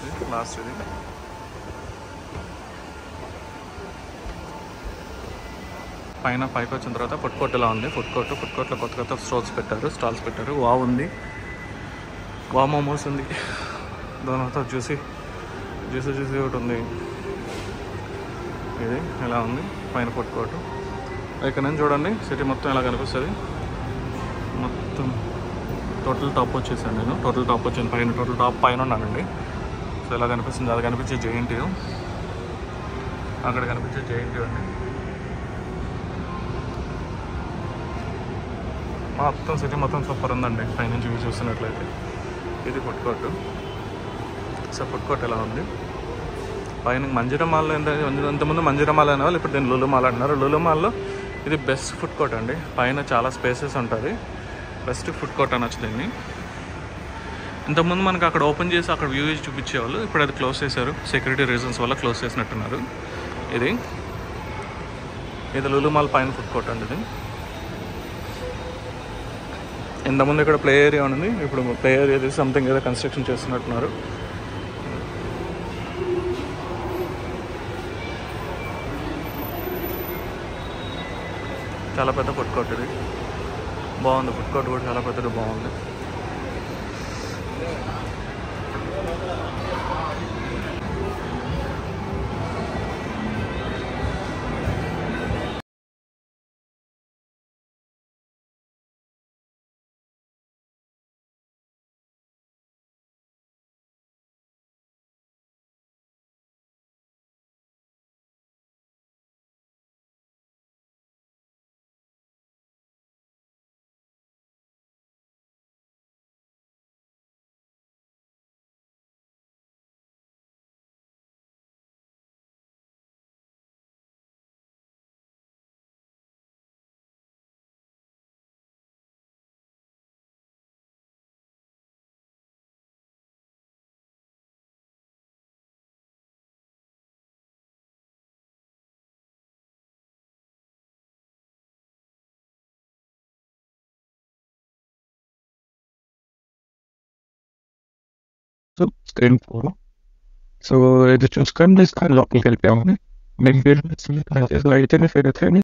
last ఇది పైన పైకి వచ్చిన తర్వాత ఫుడ్ కోర్ట్ ఇలా ఉంది ఫుడ్ కోర్ట్ ఫుడ్ కోర్ట్లో కొత్త కొత్త స్టాల్స్ పెట్టారు స్టాల్స్ పెట్టారు వావ్ ఉంది వా మోమోస్ ఉంది దాని తర్వాత జ్యూసీ జ్యూసీ జ్యూసీ ఒకటి ఉంది ఇది ఎలా ఉంది పైన ఫుడ్ కోర్టు ఇక్కడ నుంచి చూడండి సిటీ మొత్తం ఎలా కనిపిస్తుంది మొత్తం టోటల్ టాప్ వచ్చేసాను నేను టోటల్ టాప్ వచ్చాను పైన టోటల్ టాప్ పైన ఉన్నానండి సో ఎలా కనిపిస్తుంది అది కనిపించే జేఎన్టీ అక్కడ కనిపించే జేఎన్టీ అండి మొత్తం సిటీ మొత్తం సూపర్ ఉందండి పైనుంచి వ్యూ చూస్తున్నట్లయితే ఇది food court so food court ఎలా ఉంది పైన మంజిరా మాల్లో ఎంత ఇంతకుముందు మంజిరా మాల్ అనేవాళ్ళు ఇప్పుడు దీన్ని లులు మాల్ అంటున్నారు లులు మాల్లో ఇది బెస్ట్ ఫుడ్ కోర్ట్ అండి పైన చాలా స్పేసెస్ ఉంటుంది బెస్ట్ ఫుడ్ కోర్ట్ అనొచ్చు దీన్ని ఇంతకుముందు మనకు అక్కడ ఓపెన్ చేసి అక్కడ వ్యూ చూపించేవాళ్ళు ఇప్పుడు అది క్లోజ్ చేశారు సెక్యూరిటీ రీజన్స్ వల్ల క్లోజ్ చేసినట్టున్నారు ఇది ఇది లులు మాల్ పైన ఫుడ్ కోర్ట్ అండి ఇది ఇంతకుముందు ఇక్కడ ప్లే ఏరియా ఉంది ఇప్పుడు ప్లే ఏరియా తీసి సంథింగ్ ఏదో కన్స్ట్రక్షన్ చేస్తున్నట్టున్నారు చాలా పెద్ద ఫుడ్ కోర్ట్ ఇది బాగుంది ఫుడ్ కోర్ట్ కూడా చాలా పెద్దది బాగుంది సో స్క్రీన్ ఫోర్ సో ఇది చూసుకొని లోపలికి వెళ్ళిపోయాము మేము అయితే